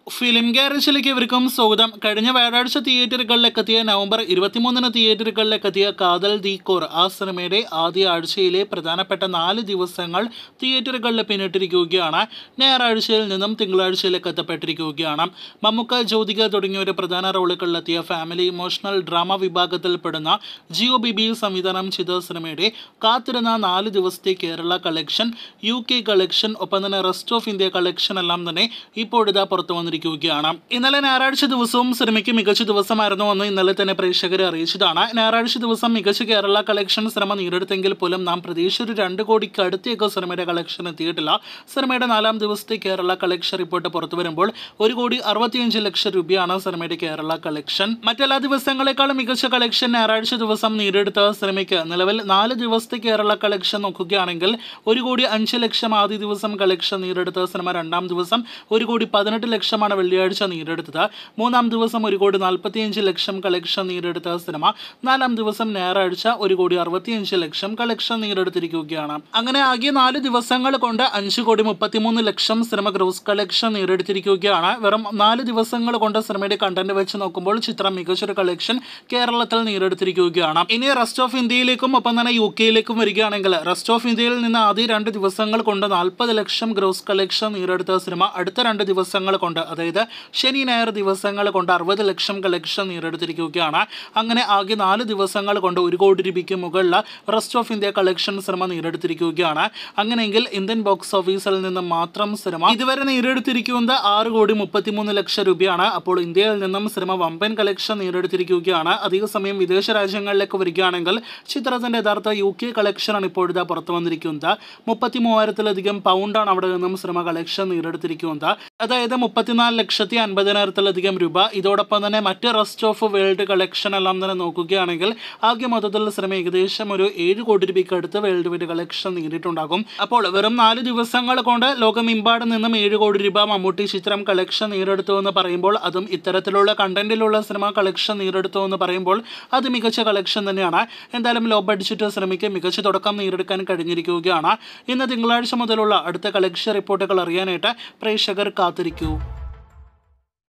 film ഗ്യാരേജിലേക്ക് ഇവർക്കും സ്വാഗതം കഴിഞ്ഞ വ്യാഴാഴ്ച തിയേറ്ററുകളിലേക്ക് എത്തിയ നവംബർ ഇരുപത്തിമൂന്നിന് തിയേറ്ററുകളിലേക്ക് എത്തിയ കാതൽ ദി കോർ ആ സിനിമയുടെ ആദ്യ ആഴ്ചയിലെ പ്രധാനപ്പെട്ട നാല് ദിവസങ്ങൾ തിയേറ്ററുകളിൽ പിന്നിട്ടിരിക്കുകയാണ് ഞായറാഴ്ചയിൽ നിന്നും തിങ്കളാഴ്ചയിലേക്ക് എത്തപ്പെട്ടിരിക്കുകയാണ് മമ്മുക്ക ജ്യോതിക തുടങ്ങിയ ഒരു പ്രധാന റോളുകളിലെത്തിയ ഫാമിലി ഇമോഷണൽ ഡ്രാമ വിഭാഗത്തിൽപ്പെടുന്ന ജിയോ ബിബി സംവിധാനം ചെയ്ത സിനിമയുടെ കാത്തിരുന്ന നാല് ദിവസത്തെ Kerala collection U K collection ഒപ്പം തന്നെ റെസ്റ്റ് ഓഫ് ഇന്ത്യ കളക്ഷൻ എല്ലാം തന്നെ ഇപ്പോഴിതാ പുറത്തു വന്നിരിക്കുകയാണ് ഇന്നലെ ഞായറാഴ്ച ദിവസവും സിനിമയ്ക്ക് മികച്ച ദിവസമായിരുന്നു എന്ന് ഇന്നലെ തന്നെ പ്രേക്ഷകരെ അറിയിച്ചതാണ് ഞായറാഴ്ച ദിവസം മികച്ച കേരള കളക്ഷൻ സിനിമ നേടിയെടുത്തെങ്കിൽ പോലും നാം പ്രതീക്ഷിച്ച ഒരു രണ്ട് കോടിക്ക് അടുത്തേക്ക് സിനിമയുടെ കളക്ഷൻ എത്തിയിട്ടില്ല സിനിമയുടെ നാലാം ദിവസത്തെ കേരള കളക്ഷൻ റിപ്പോർട്ട് പുറത്തു വരുമ്പോൾ ഒരു കോടി അറുപത്തിയഞ്ച് ലക്ഷം രൂപയാണ് സിനിമയുടെ കേരള കളക്ഷൻ മറ്റെല്ലാ ദിവസങ്ങളെക്കാളും മികച്ച കളക്ഷൻ ഞായറാഴ്ച ദിവസം നേടിയെടുത്ത സിനിമയ്ക്ക് നിലവിൽ നാല് ദിവസത്തെ കേരള കളക്ഷൻ നോക്കുകയാണെങ്കിൽ ഒരു കോടി അഞ്ച് ലക്ഷം ആദ്യ ദിവസം കളക്ഷൻ നേടിയെടുത്ത സിനിമ രണ്ടാം ദിവസം ഒരു കോടി പതിനെട്ട് ലക്ഷമാണ് വെള്ളിയാഴ്ച നേടിയെടുത്തത് മൂന്നാം ദിവസം ഒരു കോടി നാൽപ്പത്തിയഞ്ച് ലക്ഷം കളക്ഷൻ നേടിയെടുത്ത സിനിമ നാലാം ദിവസം ഞായറാഴ്ച ഒരു കോടി അറുപത്തിയഞ്ച് ലക്ഷം കളക്ഷൻ നേടിയെടുത്തിരിക്കുകയാണ് അങ്ങനെ ആകെ നാല് ദിവസങ്ങൾ കൊണ്ട് അഞ്ച് കോടി മുപ്പത്തിമൂന്ന് ലക്ഷം സിനിമ ഗ്രോസ് കളക്ഷൻ നേടിയെടുത്തിരിക്കുകയാണ് വെറും നാല് ദിവസങ്ങൾ കൊണ്ട് സിനിമയുടെ കണ്ടന്റ് വെച്ച് നോക്കുമ്പോൾ ചിത്രം മികച്ചൊരു കളക്ഷൻ കേരളത്തിൽ നേടിയെടുത്തിരിക്കുകയാണ് ഇനി റെസ്റ്റ് ഓഫ് ഇന്ത്യയിലേക്കും ഒപ്പം തന്നെ യു കെയിലേക്കും വരികയാണെങ്കിൽ റെസ്റ്റ് ഓഫ് ഇന്ത്യയിൽ നിന്ന് ആദ്യ രണ്ട് ദിവസങ്ങൾ കൊണ്ട് നാൽപ്പത് ലക്ഷം ഗ്രോസ് കളക്ഷൻ നേടിയെടുത്ത സിനിമ അടുത്ത രണ്ട് ദിവസങ്ങൾ കൊണ്ട് അതായത് ശനി ഞായർ ദിവസങ്ങൾ കൊണ്ട് അറുപത് ലക്ഷം കളക്ഷൻ നേടിയെടുത്തിരിക്കുകയാണ് അങ്ങനെ ആകെ നാല് ദിവസങ്ങൾ കൊണ്ട് ഒരു കോടി രൂപയ്ക്ക് മുകളിൽ റെസ്റ്റ് ഓഫ് ഇന്ത്യ കളക്ഷൻ സിനിമ നേടിയെടുത്തിരിക്കുകയാണ് അങ്ങനെയെങ്കിൽ ഇന്ത്യൻ ബോക്സ് ഓഫീസിൽ നിന്ന് മാത്രം സിനിമ ഇതുവരെ നേടിയെടുത്തിരിക്കുന്നത് ആറ് കോടി മുപ്പത്തിമൂന്ന് ലക്ഷം രൂപയാണ് അപ്പോൾ ഇന്ത്യയിൽ നിന്നും സിനിമ വമ്പൻ കളക്ഷൻ നേടിയെടുത്തിരിക്കുകയാണ് അധികസമയം വിദേശ രാജ്യങ്ങളിലേക്ക് വരികയാണെങ്കിൽ ചിത്രത്തിന്റെ യഥാർത്ഥ യു കെ കളക്ഷനാണ് ഇപ്പോഴത്തെ പുറത്തു വന്നിരിക്കുന്നത് മുപ്പത്തി മൂവായിരത്തിലധികം പൗണ്ടാണ് അവിടെ നിന്നും സിനിമ കളക്ഷൻ നേടിയെടുത്തിരിക്കുന്നത് അതായത് മുപ്പത്തിനാല് ലക്ഷത്തി അൻപതിനായിരത്തിലധികം രൂപ ഇതോടൊപ്പം തന്നെ മറ്റ് റെസ്റ്റ് ഓഫ് വേൾഡ് കളക്ഷൻ എല്ലാം തന്നെ നോക്കുകയാണെങ്കിൽ ആകെ മൊത്തത്തിൽ സിനിമ ഏകദേശം ഒരു ഏഴ് കോടി രൂപയ്ക്ക് അടുത്ത് വേൾഡ് വൈഡ് കളക്ഷൻ നേടിയിട്ടുണ്ടാകും അപ്പോൾ വെറും നാല് ദിവസങ്ങൾ കൊണ്ട് ലോകമെമ്പാടും നിന്നും ഏഴ് കോടി രൂപ മമ്മൂട്ടി ചിത്രം കളക്ഷൻ നേടിയെടുത്തു എന്ന് പറയുമ്പോൾ അതും ഇത്തരത്തിലുള്ള കണ്ടന്റിലുള്ള സിനിമ കളക്ഷൻ നേടിയെടുത്തു എന്ന് പറയുമ്പോൾ അത് മികച്ച കളക്ഷൻ തന്നെയാണ് എന്തായാലും ലോ ബഡ്ജറ്റ് സിനിമയ്ക്ക് മികച്ച തുടക്കം നേടിയെടുക്കാൻ കഴിഞ്ഞിരിക്കുകയാണ് ഇന്ന് തിങ്കളാഴ്ച മുതലുള്ള അടുത്ത കളക്ഷൻ റിപ്പോർട്ടുകൾ അറിയാനായിട്ട് പ്രേക്ഷകർ കാത്തിരിക്കൂ